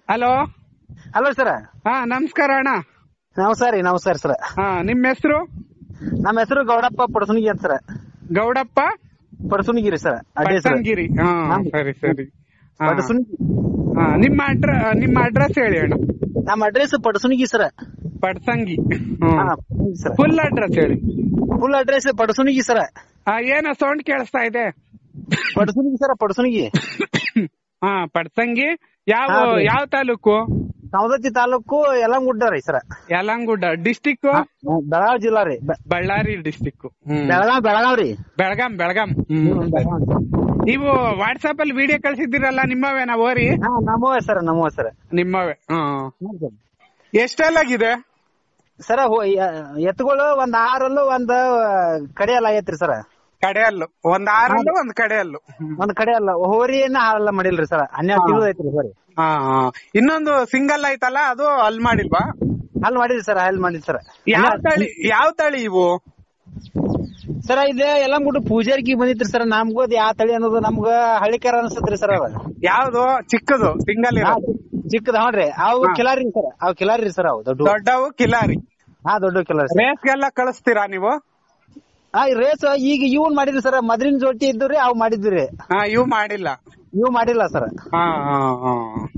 Hello hello sir ಹಾ ನಮಸ್ಕಾರ ಅಣ್ಣ ನಮಸ್ಕಾರ ರೀ ನಮಸ್ಕಾರ ಸರ್ ಹಾ ನಿಮ್ ಹೆಸರು ನಮ್ಮ ಹೆಸರು ಗೌಡಪ್ಪ ಪಡಸುನಿಗಿ ಅಂತ ಸರ್ ಗೌಡಪ್ಪ ಪಡಸುನಿಗಿ ರೀ ಸರ್ ಅಡ್ಡಿ ಸರ್ ಪಟ್ಟಂಗಿರಿ ಹಾ ಹಾ. ಸರಿ ಸರಿ ಹಾ. ಪಡಸುನಿಗಿ ಹಾ, ನಿಮ್ಮ ಅಡ್ರ ನಿಮ್ಮ ಅಡ್ರೆಸ್ ಹೇಳಿ ಅಣ್ಣ ನಮ್ಮ ಅಡ್ರೆಸ್ ಪಡಸುನಿಗಿ ಸರ್ ಪಡ್ಸಂಗಿ ಹಾ ಸರ್ ಫುಲ್ ಅಡ್ರೆಸ್ ಹೇಳಿ ಫುಲ್ ಅಡ್ರೆಸ್ ಪಡಸುನಿಗಿ ಸರ್ ಹಾ ಏನೋ ಸೌಂಡ್ ಕೇಳಿಸ್ತಾ ಇದೆ ಪಡಸುನಿಗಿ ಸರ್ ಪಡಸುನಿಗಿ ಹಾ ಪಡ್ಸಂಗಿ ಯಾವ ಹಾ, ರೀ. ಯಾವ ತಾಲೂಕು ಸವದತ್ತಿ ತಾಲೂಕು ಯಲಂಗುಡ್ಡ ರೀ ಸರ್ ಯಲಂಗುಡ್ಡ ಡಿಸ್ಟಿಕ್ ಬೆಳಗಾವಿ ಜಿಲ್ಲಾ ರೀ ಬೆ- ಬಳ್ಳಾರಿ ಡಿಸ್ಟಿಕ್ ಬೆಳಗಾವ್ ಬೆಳಗಾವ್ ರೀ ಬೆಳಗಾಂ ಬೆಳಗಾಂ ನೀವು ವಾಟ್ಸ್ಆಪ್ ಅಲ್ಲಿ ವಿಡಿಯೋ ಕಳ್ಸಿದ್ದೀರಲ್ಲ ನಿಮ್ಮವೇನಾ ಓರಿ ಹಾ ನಮ್ಮವೇ ಸರ್ ನಮ್ಮವೇ ಸರ್ ನಿಮ್ಮವೇ ಹ್ಮ್ ಎಷ್ಟೆಲ್ಲಾಗಿದೆ ಸರ್ ಎತ್ತುಗಳು ಒಂದ್ ಆರಲ್ಲೂ ಒಂದ್ ಕಡೆಯಲ್ಲ ಐತ್ರಿ ಸರ್ ಕಡೆಯಲ್ಲು ಒಂದ್ ಆರಲ್ಲು ಒಂದ್ ಕಡೆಯಲ್ಲು ಒಂದ್ ಕಡೆ ಅಲ್ಲ ಹೋರಿಯನ್ನ ಹಾಲೆಲ್ಲ ಮಾಡಿಲ್ರಿ ಸರ್ ಹನ್ನೆರಡು ಹಾ. ತಿಂಗಳು ಐತ್ರಿ ಸರ್ ಹಾ ಹಾ. ಇನ್ನೊಂದು ಸಿಂಗಲ್ ಐತಲ್ಲ ಅದು ಅಲ್ಲಿ ಮಾಡಿಲ್ವಾ ಹಾಲ್ ಮಾಡಿರಿ ಸರ್ ಹಾಲ್ ಮಾಡಿರಿ ಸರ್ ಯಾವ ತಳಿ ಯಾವ ತಳಿ ಇವು ಸರ್ ಇದೇ ಎಲ್ಲ ಮುಟ್ಟು ಪೂಜಾರಿಗೆ ಬಂದಿತ್ರಿ ಸರ್ ನಮ್ಗೂ ಅದ್ ಯಾವ ತಳಿ ಅನ್ನೋದು ನಮ್ಗ ಹಳ್ಳಿಕಾರ ಅನ್ಸತ್ರಿ ಸರ್ ಅದ ಯಾವ್ದು ಚಿಕ್ಕದು ಸಿಂಗಲ್ ಹಾ, ಇರೋದು ಚಿಕ್ಕದ ಹ್ಞೂನ್ರಿ ಅವು ಹಾ. ಕಿಲಾರಿ ಸರ್ ಅವ್ ಕಿಲಾರಿ ಸರ್ ಅವು ದೊಡ್ಡ ದೊಡ್ಡವು ಕಿಲಾರಿ ಹಾ ದೊಡ್ಡ ಕಿಲಾರಿ ಸರ್ ರೇಸ್ಗೆಲ್ಲ ಕಳಿಸ್ತೀರಾ ನೀವು ಹಾ ಈ ರೇಸ್ ಈಗ ಇವನ್ ಮಾಡಿದ್ರಿ ಸರ್ ಮದ್ರಿನ ಜೋಟಿ ಇದ್ದುರಿ ಅವ್ ಮಾಡಿದ್ರಿ ಹಾ ಇವು ಮಾಡಿಲ್ಲ ಇವ್ ಮಾಡಿಲ್ಲ ಸರ್ ಹಾ ಹಾ ಹಾ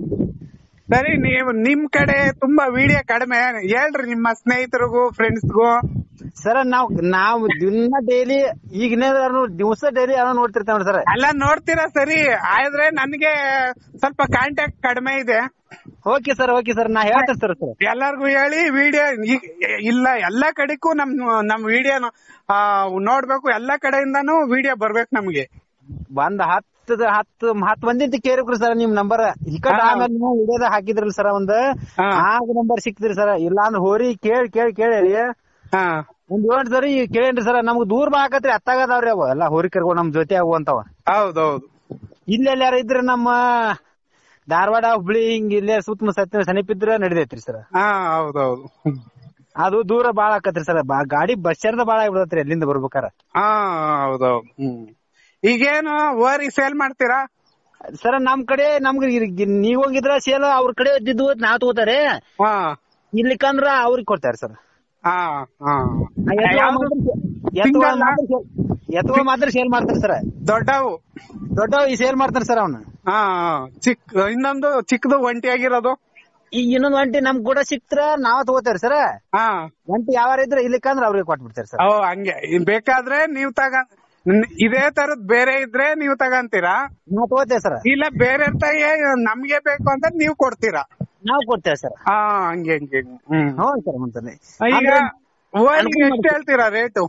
ಸರಿ ನೀವು ನಿಮ್ ಕಡೆ ತುಂಬಾ ವಿಡಿಯೋ ಕಡಿಮೆ ಹೇಳ್ರಿ ನಿಮ್ಮ ಸ್ನೇಹಿತರಿಗೂ ಫ್ರೆಂಡ್ಸ್ಗೂ ಸರ್ ನಾವ್ ನಾವ್ ದಿನ ಡೈಲಿ ಈಗಿನ ದಿವಸ ಡೈಲಿ ಏನೋ ನೋಡ್ತಿರ್ತೇವ್ ಸರ್ ಎಲ್ಲ ನೋಡ್ತೀರಾ ಸರಿ ಆದ್ರೆ ನನ್ಗೆ ಸ್ವಲ್ಪ ಕಾಂಟ್ಯಾಕ್ಟ್ ಕಡಿಮೆ ಇದೆ ಓಕೆ ಸರ್ ಓಕೆ ಸರ್ ನಾ ಹೇಳ್ತೇನೆ ಸರ್ ಸರ್ ಎಲ್ಲಾರ್ಗು ಹೇಳಿ ವಿಡಿಯೋ ಇಲ್ಲ ಎಲ್ಲಾ ಕಡೆಗೂ ನಮ್ ನಮ್ ವಿಡಿಯೋ ನೋಡ್ಬೇಕು ಎಲ್ಲಾ ಕಡೆಯಿಂದಾನು ವಿಡಿಯೋ ಬರ್ಬೇಕು ನಮ್ಗೆ ಒಂದ್ ಹತ್ತು ಹತ್ತು ಹತ್ತು ಮಂದಿ ಕೇರಿಕ್ರಿ ಸರ್ ನಿಮ್ ನಂಬರ್ ಈ ಕಡೆ ಹಾ. ಆಮೇಲೆ ನೀವು ವಿಡಿಯೋದ ಹಾಕಿದ್ರಲ್ಲ ಸರ್ ಒಂದ್ ಹಾ. ಆಗ ನಂಬರ್ ಸಿಕ್ತಿರಿ ಸರ್ ಇಲ್ಲ ಅಂದ್ರೆ ಹೋರಿ ಕೇಳಿ ಕೇಳಿ ಕೇಳಿ ಹಾ ಒಂದ್ ಏಳ್ ಸರಿ ಕೇಳೇನ್ರಿ ಸರ್ ನಮ್ಗ್ ದೂರ ಬಾ ಆಕತ್ರಿ ಅತ್ತಾಗದಾವ್ರಿ ಅವ ಎಲ್ಲಾ ಹೋರಿ ಕರ್ಕೊಂಡ್ ನಮ್ ಜೊತೆ ಆಗುವಂತವ ಹೌದೌದು ಇಲ್ಲೆಲ್ಲ ಯಾರ ಇದ್ರ ನಮ್ಮ ಧಾರವಾಡ ಹುಬ್ಳಿ ಹಿಂಗ್ ಇಲ್ಲೇ ಸುತ್ತಮುತ್ತ ಸತ್ಯ ಸಮೀಪ ಇದ್ರ ನಡಿದೈತ್ರಿ ಸರ್ ಹಾ ಹೌದೌದು ಅದು ದೂರ ಬಾಳ ಆಕತ್ರಿ ಸರ್ ಗಾಡಿ ಬಸ್ ಚಾರ್ಜ್ ಬಾಳ ಆಗ್ಬಿಡತ್ರಿ ಅಲ್ಲಿಂದ ಬರ್ಬೇಕಾರ ಹಾ ಹೌದೌದು ಹ್ಮ್ ಈಗೇನು ಓರಿ ಸೇಲ್ ಮಾಡ್ತೀರಾ ಸರ್ ನಮ್ ಕಡೆ ನಮ್ಗೆ ನೀವ್ ಹೋಗಿದ್ರ ಸೇಲ್ ಅವ್ರ ಕಡೆ ಇದ್ದಿದ್ದು ನಾವ್ ತಗೋತಾರೆ ಹಾ ಇಲ್ಲಿಕಂದ್ರ ಅವ್ರಿಗೆ ಕೊಡ್ತಾರೆ ಸರ್ ಹಾ ಹಾ ಯಾವ್ದು? ಎತ್ತುಗಳು Single ಆ? ಮಾತ್ರ sale- ಎತ್ತುಗಳು ಮಾತ್ರ ಸೇಲ್ ಮಾಡ್ತಾರೆ ಸರ್ ದೊಡ್ಡವು ದೊಡ್ಡ ಈ ಸೇಲ್ ಮಾಡ್ತಾರೆ ಸರ್ ಅವನು ಹಾ ಹಾ. ಚಿಕ್ಕ ಇನ್ನೊಂದು ಚಿಕ್ಕದು ಒಂಟಿ ಆಗಿರೋದು ಈಗ ಇನ್ನೊಂದ್ ಒಂಟಿ ನಮ್ ಕೂಡ ಸಿಕ್ತರ ನಾವ್ ತಗೋತೇವ್ರಿ ಸರ್ ಹಾ ಒಂಟಿ ಯಾವ ಇದ್ರೆ ಇಲ್ಲಿಕಂದ್ರ ಅವ್ರಿಗೆ ಕೊಟ್ಬಿಡ್ತಾರೆ ಸರ್ ಓ ಹಂಗೆ ಇನ್ ಬೇಕಾದ್ರೆ ನೀವ್ ತಗ ನ್- ಇದೇ ತರದ್ ಬೇರೆ ಇದ್ರೆ ನೀವ್ ತಗಂತೀರಾ ನಾವ್ ತಗೋತೇವೆ ಸರ್ ಇಲ್ಲ ಬೇರೆ ತಾಯಿ ನಮ್ಗೆ ಬೇಕು ಅಂತ ನೀವ್ ಕೊಡ್ತೀರಾ ನಾವ್ ಕೊಡ್ತೇವೆ ಸರ್ ಹಾ ಹಂಗೆ ಹಂಗೆ ಹಂಗೆ. ಹ್ಮ್ ಹ್ಞೂ ಸರ್ ಮುಂತಾನೆ ಈಗ ಓರಿಗೆ ಎಷ್ಟು ಹೇಳ್ತೀರಾ ರೇಟು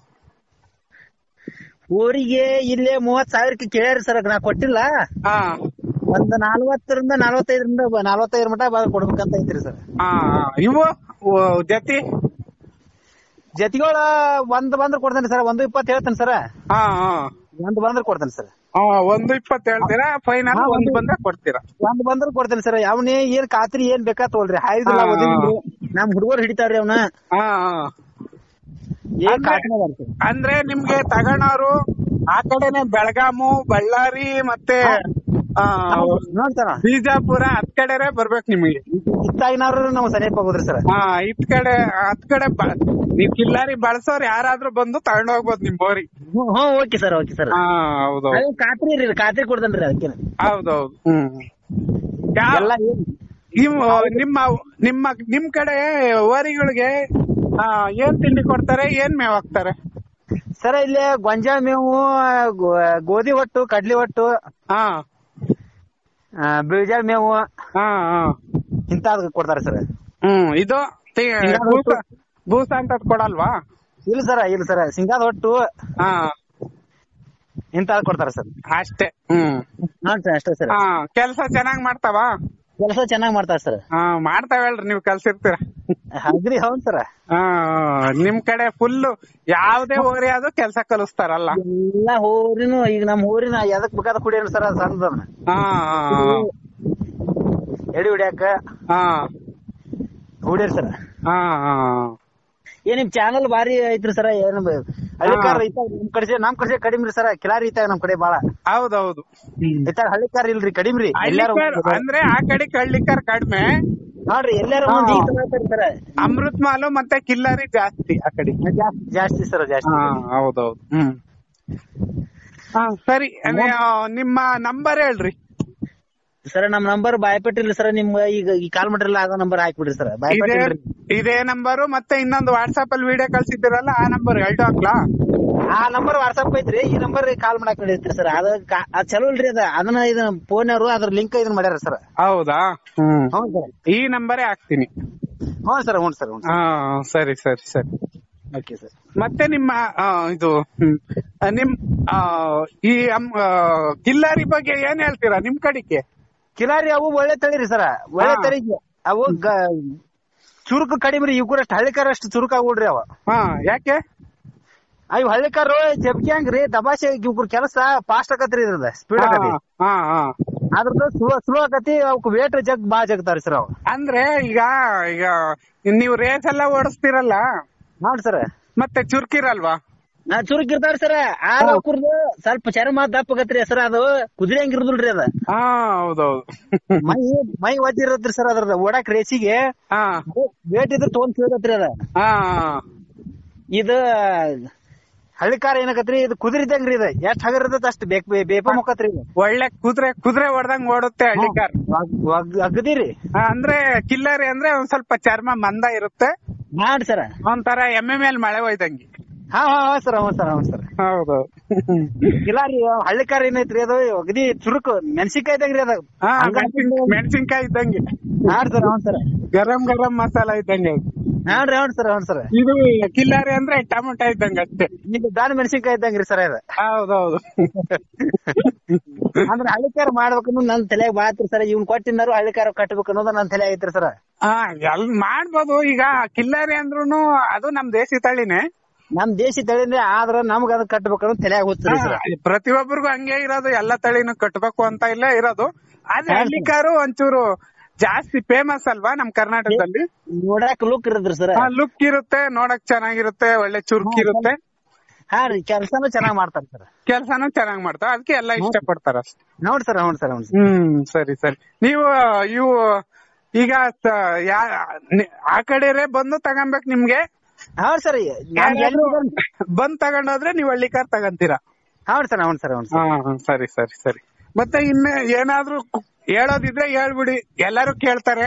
ಊರಿಗೆ ಇಲ್ಲೇ ಮೂವತ್ ಸಾವಿರಕ್ಕೆ ಕೇಳ್ಯಾರಿ ಸರ್ ನಾ ಕೊಟ್ಟಿಲ್ಲ ಹಾ ಒಂದ್ ನಲ್ವತ್ತರಿಂದ ನಲ್ವತ್ತೈದರಿಂದ ನಲ್ವತ್ತೈದು ಮಟ ಬ- ಕೊಡ್ಬೇಕಂತ ಐತ್ರಿ ಸರ್ ಹಾ ಹಾ. ಇವು ಓ, ಜತಿ ಜತಿಗಳ ಒಂದ್ ಬಂದ್ರ ಕೊಡ್ತೇನೆ ಸರ್ ಒಂದು ಇಪ್ಪತ್ತು ಹೇಳ್ತೇನೆ ಸರ್ ಹಾ ಹಾ ಒಂದ್ ಬಂದ್ರ ಕೊಡ್ತೇನೆ ಸರ್ ಹಾ, ಒಂದು ಇಪ್ಪತ್ತು ಹೇಳ್ತೀರಾ ಫೈನಲ್ ಹಾ, ಒಂದ್ ಒಂದು- ಬಂದ್ರೆ ಕೊಡ್ತೀರಾ ಒಂದ್ ಬಂದ್ರ ಕೊಡ್ತೇನೆ ಸರ್ ಅವನೇ ಏನ್ ಖಾತ್ರಿ ಏನ್ ಬೇಕಾ ತಗೊಳ್ರಿ ಹಾಯ್ದಿಲ್ಲ ಹಾ, ಓದಿಲ್ರಿ ನಮ್ ಹುಡುಗರು ಹಿಡಿತಾವ್ರಿ ಅವನ ಹಾ ಹಾ ಏನ್ ಅಂದ್ರೆ- ಖಾತ್ರಿ ಅದಾರಿ ಸರ್ ಅಂದ್ರೆ ನಿಮ್ಗೆ ತಗೋಣವ್ರು ಆ ಕಡೆನೆ ಬೆಳಗಾಮು ಬಳ್ಳಾರಿ ಮತ್ತೆ ಆ, ನೋಡ್ತಾರ ಬಿಜಾಪುರ ಹತ್ ಕಡೆನೆ ಬರ್ಬೇಕು ನಿಮಗೆ ಇತ್ತಾಗಿನವ್ರು ನಾವು ಸನಿಯಪ್ಪ ಹೋದ್ರಿ ಸರ್ ಹಾ ಇತ್ ಕಡೆ ಹತ್ ಕಡೆ ಬ- ನೀವ್ ಕಿಲ್ಲಾರಿ ಬಳಸೋರ್ ಯಾರಾದ್ರೂ ಬಂದು ತಗೊಂಡ್ ಹೋಗ್ಬೋದು ನಿಮ್ ಬೋರಿ ಹ್ಞೂ ಓಕೆ ಸರ್ ಓಕೆ ಸರ್ ಹಾ ಹೌದೌದು ಅದೇ ಖಾತ್ರಿ ರೀ ಖಾತ್ರಿ ಕೊಡ್ತೇನ್ರಿ ಅದಕ್ಕೆ ಹೌದೌದು ಹ್ಮ್ ಯಾವ- ಎಲ್ಲ ಏನ್- ಇವ್ ನಿಮ್ಮ ನಿಮ್ಮ ನಿಮ್ ಕಡೆ ಓರಿಗಳಿಗೆ ಆ, ಏನ್ ತಿಂಡಿ ಕೊಡ್ತಾರೆ ಏನ್ ಮೇವ್ ಹಾಕ್ತಾರೆ ಸರ್ ಇಲ್ಲಿ ಗೊಂಜಾಳ ಮೇವು ಗೋ- ಗೋಧಿ ಒಟ್ಟು ಕಡ್ಲಿ ಒಟ್ಟು ಹಾ ಆ, ಬೀಜಾಳ ಮೇವು ಹಾ ಹಾ ಇಂತಾದ್ ಕೊಡ್ತಾರೆ ಸರ್ ಹ್ಮ್ ಇದು ತಿ- ಸಿಂಗಾದ ಬೂಸ ಹೊಟ್ಟು. ಬೂಸ ಅಂತ ಕೊಡಲ್ವಾ ಇಲ್ಲ ಸರ್ ಇಲ್ಲ ಸರ್ ಸಿಂಗಾದ ಒಟ್ಟು ಹಾ ಇಂತಾದ್ ಕೊಡ್ತಾರೆ ಸರ್ ಅಷ್ಟೇ ಹ್ಮ್ ಹಾ ಸರ್ ಅಷ್ಟೇ ಸರ್ ಹಾ ಕೆಲ್ಸ ಚೆನ್ನಾಗ್ ಮಾಡ್ತಾವ ಕೆಲಸ ಚೆನ್ನಾಗ್ ಮಾಡ್ತಾರೆ ಸರ್ ಹಾ ಮಾಡ್ತಾವೇಳ್ರಿ ನೀವ್ ಕಲ್ಸಿರ್ತೀರ ಹೌದ್ರಿ ಹೌದ್ ಸರ್ ಹಾ ನಿಮ್ ಕಡೆ ಫುಲ್ ಯಾವ್ದೇ ಓರಿ ಆದ್ರೂ ಕೆಲ್ಸ ಕಲಿಸ್ತಾರಲ್ಲ ಎಲ್ಲಾ ಹೋರಿನು ಈಗ ನಮ್ ಊರಿನ ಎದಕ್ ಬೇಕಾದ ಕುಡಿಯೋಣ ಸರ್ ಸಣ್ಣದ ಹಾ ಹಾ ಎಡಿ ಹೊಡ್ಯಾಕ ಹಾ ಹೊಡಿಯರ್ ಸರ್ ಹಾ ಹಾ ಏನ್ ನಿಮ್ ಚಾನಲ್ ಬಾರಿ ಐತ್ರಿ ಸರ್ ಏನ್ ಬ- ಹಳ್ಳಿಕಾರ ಇತ್ತಾಗ ನಮ್ ಕಡೆ ನಮ್ ಕಡೆ ಕಡಿಮೆ ರೀ ಸರ್ ಕಿಲಾರಿ ಇತ್ತಾಗ ನಮ್ ಕಡೆ ಬಾಳ ಹೌದೌದು ಇತ್ತಾಗ ಹಳ್ಳಿಕಾರ ಇಲ್ರಿ ಕಡಿಮೆ ರೀ ಎಲ್ಲಾರು ಹಳ್ಳಿಕಾರ್ ಅಂದ್ರೆ ಆ ಕಡೆ ಹಳ್ಳಿಕಾರ್ ಕಡಿಮೆ ನೋಡ್ರಿ ಎಲ್ಲಾರು ಹಾ. ಮಂದಿ ಈ ತರ ಹೇಳ್ತಾರಿ ಸರ್ ಅಮೃತ್ ಮಾಲು ಮತ್ತೆ ಕಿಲ್ಲರಿ ಜಾಸ್ತಿ ಆ ಕಡೆ ಜಾಸ್ತಿ ಜಾಸ್ತಿ ಸರ್ ಜಾಸ್ತಿ ಹಾ ಹೌದೌದು ಹ್ಮ್ ಹಾ ಸರಿ ಅದೇ, ಆ, ನಿಮ್ಮ ನಂಬರ್ ಹೇಳ್ರಿ ಸರ್ ನಮ್ ನಂಬರ್ ಬಾಯ್ಪಟ್ಟಿಲ್ರಿ ಸರ್ ನಿಮ್ ಈಗ ಈ ಕಾಲ್ ಮಾಡ್ರಲ್ಲ ಅದ ನಂಬರ್ ಹಾಕ್ಬಿಡ್ರಿ ಸರ್ ಇದೇ ಬಾಯ್ಪಟ್ಟಿಲ್ರಿ ಇದೇ ನಂಬರು ಮತ್ತೆ ಇನ್ನೊಂದು ವಾಟ್ಸ್ಆಪ್ ಅಲ್ಲಿ ವಿಡಿಯೋ ಕಳ್ಸಿದ್ದೀರಲ್ಲ ಆ ನಂಬರ್ ಎರಡು ಹಾಕ್ಲಾ ಆ ನಂಬರ್ ವಾಟ್ಸ್ಆಪ್ ಐತ್ರಿ ಈ ನಂಬರ್ ಕಾಲ್ ಮಾಡಕ್ ನಡೀತ್ರಿ ಸರ್ ಅದ ಕಾ- ಅದ್ ಚಲೋ ಇಲ್ರಿ ಅದ ಅದನ್ನ ಇದನ್ನ ಫೋನ್ ಅವರು ಅದ್ರ ಲಿಂಕ್ ಇದನ್ನ ಮಾಡ್ಯಾರ ಸರ್ ಹೌದಾ ಹ್ಮ್ ಹ್ಞೂ ಸರ್ ಈ ನಂಬರೇ ಹಾಕ್ತೀನಿ ಹ್ಞೂ ಸರ್ ಹ್ಞೂ ಸರ್ ಹ್ಞೂ ಹಾ ಸರಿ ಸರಿ ಸರಿ ಓಕೆ ಸರ್ ಮತ್ತೆ ನಿಮ್ಮ ಆ, ಇದು ಹ್ಮ್, ಆ, ನಿಮ್ ಆ, ಈ ಅಮ್- ಆ, ಕಿಲ್ಲಾರಿ ಬಗ್ಗೆ ಏನ್ ಹೇಳ್ತೀರಾ ನಿಮ್ ಕಡೆಗೆ ಕಿಲಾರಿ ಅವು ಒಳ್ಳೆ ತಳಿರಿ ಸರ್ ಒಳ್ಳೆ ಹಾ. ತಳಿಗೆ ಅವು ಗ- ಚುರುಕು ಕಡಿಮೆ ರೀ ಇವ್ ಕೂಡ ಹಳ್ಳಿಕಾರ ಅಷ್ಟು ಚುರುಕು ಆಗ್ಬಿಡ್ರಿ ಅವ ಹಾ ಯಾಕೆ ಅವ್ ಹಳ್ಳಿಕಾರು ಜಬ್ಕಿ ಹಂಗ್ರಿ ದಬಾಶೆ ಇವ್ರ ಕೆಲಸ ಫಾಸ್ಟ್ ಆಗತ್ರಿ ಇದ್ರದ ಸ್ಪೀಡ್ ಆಗತಿ ಹಾ ಹಾ ಅದ್ರದ್ದು ಸ್ಲೋ ಸ್ಲೋ ಆಗತಿ ಅವಕ್ ವೇಟ್ ಜಗ್ ಬಾ ಜಗ್ತಾರಿ ಸರ್ ಅವ್ ಅಂದ್ರೆ ಈಗ ಈಗ ನೀವು ರೇಸ್ ಎಲ್ಲ ಓಡಿಸ್ತಿರಲ್ಲ ನೋಡ್ರಿ ಸರ್ ಮತ್ತೆ ಚುರ್ಕಿರಲ್ವಾ ನಾ ಚುರುಕ್ ಇರ್ತಾವ್ರಿ ಸರ್ ಆಗ ಕುರ್ದು ಸ್ವಲ್ಪ ಚರ್ಮ ದಪ್ಪ ಆಗತ್ರಿ ಸರ್ ಅದು ಕುದುರೆ ಹಂಗ ಇರುದಿಲ್ರಿ ಅದ ಹಾ ಹೌದೌದು ಮೈ ಮೈ ಒದ್ದಿರತ್ರಿ ಸರ್ ಅದ್ರದ ಓಡಾಕ್ ರೇಸಿಗೆ ಹಾ ವೇಟ್ ಇದ್ರ ತೊಗೊಂಡ್ ಕೇಳತ್ರಿ ಅದ ಹಾ ಇದು ಹಳ್ಳಿಕಾರ ಏನಕತ್ರಿ ಇದು ಕುದುರೆ ಇದ್ದಂಗ್ರಿ ಇದು ಎಷ್ಟ್ ಹಗರ್ ಇರ್ತದ ಅಷ್ಟ್ ಬೇಕ್ ಬೇಪ ಮುಖತ್ರಿ ಇದು ಒಳ್ಳೆ ಕುದುರೆ ಕುದುರೆ ಹೊಡ್ದಂಗ್ ಓಡುತ್ತೆ ಹಳ್ಳಿ ಕಾರ್ ಒಗ್- ಒಗ್- ಅಗದಿರಿ ಅಂದ್ರೆ ಕಿಲ್ಲರಿ ಅಂದ್ರೆ ಒಂದ್ ಸ್ವಲ್ಪ ಚರ್ಮ ಮಂದ ಇರುತ್ತೆ ಮಾಡಿ ಸರ್ ಒಂಥರ ಎಮ್ಮೆ ಮೇಲೆ ಮಳೆ ಹೋಯ್ದಂಗೆ ಹಾ ಹಾ ಹಾ ಸರ್ ಹ್ಞೂ ಸರ್ ಹ್ಞೂ ಸರ್ ಹೌದು ಇಲ್ಲ ರೀ ಹಳ್ಳಿಕಾರ ಏನೈತ್ರಿ ಅದು ಅಗದಿ ಚುರುಕು ಮೆಣಸಿನ್ಕಾಯಿ ಇದ್ದಂಗ್ರಿ ಅದ ಹಾ ಮೆಣಸಿನ್ ಮೆಣಸಿನ್ಕಾಯಿ ಇದ್ದಂಗೆ ಹಾಡ್ ಸರ್ ಹ್ಞೂ ಸರ್ ಗರಂ ಗರಂ ಮಸಾಲ ಇದ್ದಂಗೆ ಅದು. ಹಾಡ್ರಿ ಹೌದ್ ಸರ್ ಹೌದ್ ಸರ್ ಇದು ಕಿಲ್ಲಾರಿ ಅಂದ್ರೆ ಟೊಮೊಟೊ ಇದ್ದಂಗೆ ಅಷ್ಟೇ ಇದು ದಾನಿ ಮೆಣಸಿನ್ಕಾಯಿ ಇದ್ದಂಗ್ರಿ ಸರ್ ಅದ ಹೌದೌದು ಅಂದ್ರೆ ಹಳ್ಳಿಕಾರ ಮಾಡ್ಬೇಕನ್ನೋದು ನನ್ ತಲೆಯಾಗ ಬಾತ್ರಿ ಸರ್ ಇವ್ನ್ ಕೊಟ್ಟಿನಾರು ಹಳ್ಳಿಕಾರ ಕಟ್ಬೇಕು ಅನ್ನೋದು ನನ್ ತಲೆ ಐತ್ರಿ ಸರ್ ಹಾ ಎಲ್ ಮಾಡ್ಬೋದು ಈಗ ಕಿಲ್ಲಾರಿ ಅಂದ್ರೂನು ಅದು ನಮ್ ದೇಸಿ ತಳಿನೇ ನಮ್ ದೇಶಿ ತಳಿನೇ ಆದ್ರ ನಮ್ಗ ಅದನ್ನ ಕಟ್ಬೇಕು ಅನ್ನೋದು ತಲೆಯಾಗ ಹೋಗ್ತರಿ ಸರ್ ಹಾ, ಪ್ರತಿಯೊಬ್ಬರಿಗೂ ಹಂಗೆ ಇರೋದು ಎಲ್ಲಾ ತಳಿನೂ ಕಟ್ಬೇಕು ಅಂತ ಇಲ್ಲ ಇರೋದು ಆದ್ರೆ ಹಳ್ಳಿ ಕಾರು ಒಂಚೂರು ಜಾಸ್ತಿ ಫೇಮಸ್ ಅಲ್ವಾ ನಮ್ ಕರ್ನಾಟಕದಲ್ಲಿ ನೋಡಾಕ ಲುಕ್ ಇರದ್ರಿ ಸರ್ ಲುಕ್ ಇರುತ್ತೆ ನೋಡಕ್ ಚೆನ್ನಾಗಿರುತ್ತೆ ಒಳ್ಳೆ ಚುರುಕಿರುತ್ತೆ ಹಾ ರೀ ಕೆಲ್ಸಾನು ಚೆನ್ನಾಗ್ ಮಾಡ್ತಾರ ಸರ್ ಕೆಲ್ಸನೂ ಚೆನ್ನಾಗ್ ಮಾಡ್ತಾವ ಅದಕ್ಕೆ ಎಲ್ಲ ಇಷ್ಟ ಪಡ್ತಾರ ಅಷ್ಟೇ ನೋಡ್ ಸರ್ ಹ್ಞೂ ಸರ್ ಹ್ಞೂ ಸರ್ ಹ್ಮ್ ಸರಿ ಸರಿ ನೀವು ಇವು ಈಗ ಸ- ಯಾ ನಿ- ಆ ಕಡೆರೇ ಬಂದು ತಗೊಂಬೇಕ್ ನಿಮ್ಗೆ ಹೌದ್ ಸರ್ ಯಾರಾದ್ರೂ ಬಂದ್ ತಗೊಂಡೋದ್ರೆ ನೀವ್ ಹಳ್ಳಿ ಕಾರ್ ತಗಂತೀರಾ ಹೌದ್ ಸರ್ ಹೌದ್ ಸರ್ ಹೌದ್ ಸರ್ ಹಾ ಹಾ, ಸರಿ ಸರಿ ಸರಿ ಮತ್ತೆ ಇನ್ನ ಏನಾದ್ರೂ ಕು- ಹೇಳೋದಿದ್ರೆ ಹೇಳ್ಬಿಡಿ ಎಲ್ಲಾರು ಕೇಳ್ತಾರೆ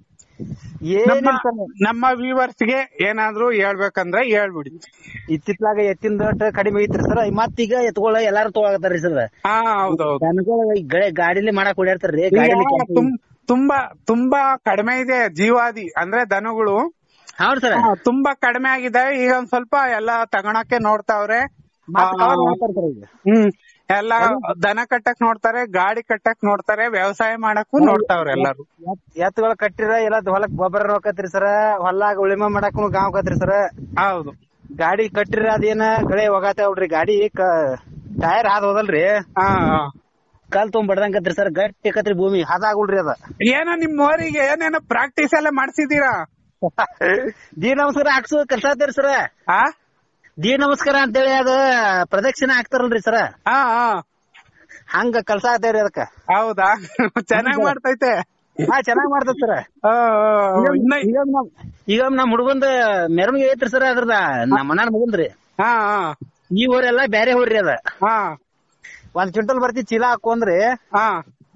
ನಮ್ಮ ಏನಿಲ್ಲ ಸರ್ ನಮ್ಮ ವ್ಯೂವರ್ಸ್ ಗೆ ಏನಾದ್ರೂ ಹೇಳ್ಬೇಕಂದ್ರೆ ಹೇಳ್ಬಿಡಿ ಇತ್ತಿತ್ಲಾಗ ಎತ್ತಿನ ರೇಟ್ ಕಡಿಮೆ ಐತ್ರಿ ಸರ್ ಮತ್ತೀಗ ಎತ್ಕೊಳ್ಳ ಎಲ್ಲಾರು ತಗೋತಾರ್ರಿ ಸರ್ ಹಾ ಹೌದೌದು ದನಗಳ ಈ ಗಳೆ ಗಾಡಿಲಿ ಮಾಡಕ್ ಓಡಾಡ್ತಾರ್ರಿ ಈಗ ಗಾಡಿಲಿ ತುಂ- ತುಂಬಾ ತುಂಬಾ ಕಡಿಮೆ ಇದೆ ಜೀವಾದಿ ಅಂದ್ರೆ ದನಗಳು ಹೌದ್ ಸರ್ ಹಾ, ತುಂಬಾ ಕಡಿಮೆ ಆಗಿದಾವೆ ಈಗ ಒಂದ್ ಸ್ವಲ್ಪ ಎಲ್ಲಾ ತಗೊಳಕ್ಕೆ ನೋಡ್ತಾವ್ರೆ ಮತ್ತ್ ಆ, ಕವರ್ ಮಾಡ್ತಾರ್ sir ಈಗ ಹ್ಮ್ ಎಲ್ಲ ದನ ಕಟ್ಟಕ್ ನೋಡ್ತಾರೆ ಗಾಡಿ ಕಟ್ಟಕ್ ನೋಡ್ತಾರೆ ವ್ಯವಸಾಯ ಮಾಡಕ್ಕೂ ನೋಡ್ತಾವ್ರೆ ಎಲ್ಲಾರು ಎತ್- ಎತ್ತುಗಳ ಕಟ್ಟಿರ ಎಲ್ಲ ಹೊಲಕ್ ಗೊಬ್ಬರ ಹೋಗತ್ರಿ ಸರ್ ಹೊಲಾಗ ಉಳಿಮೆ ಮಾಡಾಕ ಗಾಂವ್ ಹೋಗತ್ರಿ ಸರ್ ಹೌದು ಗಾಡಿ ಕಟ್ಟಿರ ಅದೇನ ಗಳೆ ಹೋಗತ್ತಾವ್ರಿ ಗಾಡಿ ಟೈರ್ ಹಾದ್ ಹೋದಲ್ರಿ ಹಾ ಹಾ. ಕಾಲ್ ತೊಗೊಂಡ್ ಬಡ್ದಂಗತ್ರಿ ಸರ್ ಗಟ್ಟಿ ಆಕತ್ರಿ ಭೂಮಿ ಹಾದಾಗುಳ್ರಿ ಅದ ಏನೋ ನಿಮ್ ಊರಿಗೆ ಏನೇನೋ ಪ್ರಾಕ್ಟೀಸ್ ಎಲ್ಲ ಮಾಡ್ಸಿದೀರಾ ದಿ ನಮಸ್ಕಾರ ಹಾಕ್ಸೋ ಕೆಲ್ಸ ಆತೇರಿ ಸರ್ ಆ ದಿ ನಮಸ್ಕಾರ ಅಂತೇಳಿ ಅದ ಪ್ರದಕ್ಷಿಣೆ ಹಾಕ್ತಾರಲ್ರಿ ಸರ್ ಹಾ ಹಾ ಹಂಗ ಕೆಲ್ಸ ಆತೇವ್ರಿ ಅದಕ್ಕ ಹೌದಾ ಚೆನ್ನಾಗ್ ಮಾಡ್ತೈತೆ ಹಾ ಚೆನ್ನಾಗ್ ಮಾಡ್ತದ ಸರ್ ಆ, ಆ, ಇನ್ನ ಈಗ ನಮ್ ಈಗ ನಮ್ ಹುಡುಗಂದ ಮೆರವಣಿಗೆ ಐತ್ರಿ ಸರ್ ಅದ್ರದ ನಮ್ಮ ಮನಾರ್ ಮಗಂದ್ರಿ ಹಾ ಹಾ ಈ ಊರೆಲ್ಲ ಬ್ಯಾರೆ ಊರ್ರಿ ಅದ ಹಾ ಒಂದ್ ಕ್ವಿಂಟಲ್ ಬರ್ತಿ ಚೀಲ ಹಾಕೊಂದ್ರಿ ಹಾ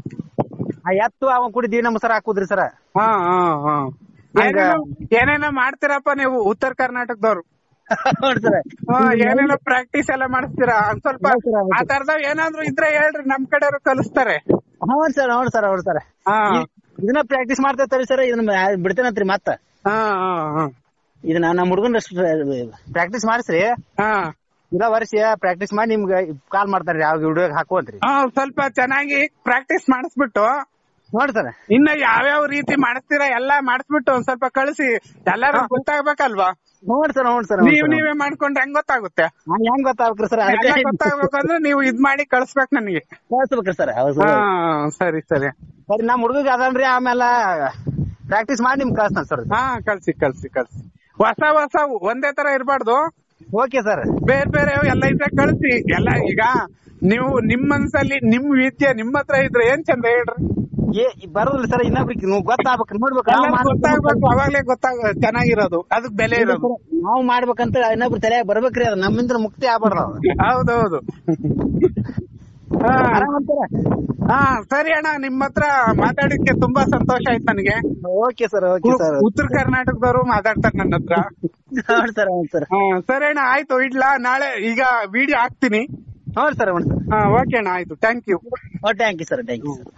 ಆ ಎತ್ತು ಅವ ಕುಡಿ ದಿ ನಮಸ್ಕಾರ ಹಾಕುದ್ರಿ ಸರ್ ಹಾ ಹಾ ಹಾ ಹಂಗ- ಏನೇನೋ ಏನೇನೋ ಮಾಡ್ತೀರಪ್ಪ ನೀವು ಉತ್ತರ ಕರ್ನಾಟಕದವ್ರು ನೋಡಿ ಸರ್ ಹಾ, ಏನೇನೋ ಪ್ರಾಕ್ಟೀಸ್ ಎಲ್ಲ ಮಾಡಿಸ್ತೀರಾ ಒಂದ್ ಸ್ವಲ್ಪ ಹೌದ್ sir, ಹೌದು. ಆ ತರದವ್ ಏನಾದ್ರು ಇದ್ರೆ ಹೇಳ್ರಿ ನಮ್ ಕಡೆಯವ್ರು ಕಲಿಸ್ತಾರೆ ಹೌದ್ ಸರ್ ಹೌದ್ ಸರ್ ಹೌದ್ ಸರ್ ಹಾ ಇದನ್ನ ಪ್ರಾಕ್ಟೀಸ್ ಮಾಡ್ತಾ ಸರ್ ಇದನ್ನ ಬಿಡ್ತೇನಂತ್ರಿ ಮತ್ತ ಹಾ ಹಾ ಹಾ ಇದನ್ನ ನಮ್ಮ ಹುಡುಗನ್ ಪ್ರಾಕ್ಟೀಸ್ ಮಾಡಿಸ್ರಿ ಹಾ ಇದ ವರ್ಷ ಪ್ರಾಕ್ಟೀಸ್ ಮಾಡಿ ನಿಮ್ಗೆ ಕಾಲ್ ಮಾಡ್ತಾರ್ರಿ ಯಾವ ವಿಡಿಯೋ ಹಾಕುವಂತ್ರಿ ಹಾ ಸ್ವಲ್ಪ ಚೆನ್ನಾಗಿ ಪ್ರಾಕ್ಟೀಸ್ ಮಾಡಿಸ್ಬಿಟ್ಟು ನೋಡಿ ಸರ್ ಇನ್ನ ಯಾವ್ಯಾವ ರೀತಿ ಮಾಡಿಸ್ತೀರಾ ಎಲ್ಲಾ ಮಾಡಿಸ್ಬಿಟ್ಟು ಒಂದ್ ಸ್ವಲ್ಪ ಕಳಿಸಿ ಎಲ್ಲಾರು ಗೊತ್ತಾಗ್ಬೇಕಲ್ವಾ ನೋಡಿ ಸರ್ ನೋಡಿ ಸರ್ ನೀವ್ ನೀವೇ ಮಾಡ್ಕೊಂಡ್ರೆ ಹೆಂಗ್ ಗೊತ್ತಾಗುತ್ತೆ ಹೆಂಗ್ ಗೊತ್ತಾಗ್ಬೇಕ್ರಿ ಸರ್ ಎಲ್ಲ ಅದಕ್ಕೆ ಗೊತ್ತಾಗ್ಬೇಕಂದ್ರೆ ನೀವು ಇದ್ ಮಾಡಿ ಕಳಿಸ್ಬೇಕು ನನಗೆ ಕಳ್ಸ್ಬೇಕ್ರಿ ಸರ್ ಹೌದು ಹಾ ಸರಿ ಸರಿ ಸರಿ ನಮ್ ಹುಡುಗ ಅದನ್ರಿ ಆಮೇಲೆ ಪ್ರಾಕ್ಟೀಸ್ ಮಾಡಿ ನಿಮ್ಗೆ ಕಳ್ಸ್ತಾನ ಸರ್ ಹಾ ಕಳ್ಸಿ ಕಳ್ಸಿ ಕಳ್ಸಿ ಹೊಸ ಹೊಸ ಒಂದೇ ತರ ಇರ್ಬಾರ್ದು ಓಕೆ ಸರ್ ಬೇರೆ ಬೇರೆ ಎಲ್ಲ ಇದ್ರೆ ಕಳ್ಸಿ ಎಲ್ಲ ಈಗ ನೀವು ನಿಮ್ ಮನ್ಸಲ್ಲಿ ನಿಮ್ ವಿದ್ಯೆ ನಿಮ್ ಹತ್ರ ಇದ್ರೆ ಏನ್ ಚಂದ ಹೇಳ್ರಿ ಏ ಬರೋದಿಲ್ಲ ಸರ್ ಇನ್ನೊಬ್ರಿಗೆ ನೀವು ಗೊತ್ತಾಗ್ಬೇಕು ನೋಡ್ಬೇಕು ನಾವು ಎಲ್ಲರಿಗೂ ಮಾಡ್ಬೇಕು. ಗೊತ್ತಾಗ್ಬೇಕು ಅವಾಗ್ಲೇ ಗೊತ್ತಾಗ ಚೆನ್ನಾಗಿರೋದು ಅದಕ್ ಬೆಲೆ ಇರೋದು ನಾವು ಮಾಡ್ಬೇಕಂತ ಇನ್ನೊಬ್ರು ತಲೆಯಾಗ ಬರ್ಬೇಕ್ರಿ ಅದು ನಮ್ಮಿಂದ ಮುಕ್ತಿ ಆಗ್ಬಾರ್ದು ಅದು. ಹೌದೌದು ಹಾ ಆರಾಮ್ ಅಂತಾರ ಹಾ ಸರಿ ಅಣ್ಣ ನಿಮ್ ಹತ್ರ ಮಾತಾಡಿದ್ಕೆ ತುಂಬಾ ಸಂತೋಷ ಆಯ್ತು ನನಗೆ ಓಕೆ ಸರ್ ಓಕೆ ಸರ್ ಉತ್ತರ ಕರ್ನಾಟಕದವರು ಮಾತಾಡ್ತಾರೆ ನನ್ನ ಹತ್ರ ಹೌದು ಸರ್ ಹೌದು ಸರ್ ಹಾ ಸರಿ ಅಣ್ಣ ಆಯ್ತು ಇಡ್ಲಾ ನಾಳೆ ಈಗ ವಿಡಿಯೋ ಹಾಕ್ತೀನಿ ಹೌದು ಸರ್ ಹೌದು ಸರ್ ಹಾ ಓಕೆ ಅಣ್ಣ ಆಯ್ತು ಥ್ಯಾಂಕ್ ಯು ಓ thank you sir thank you sir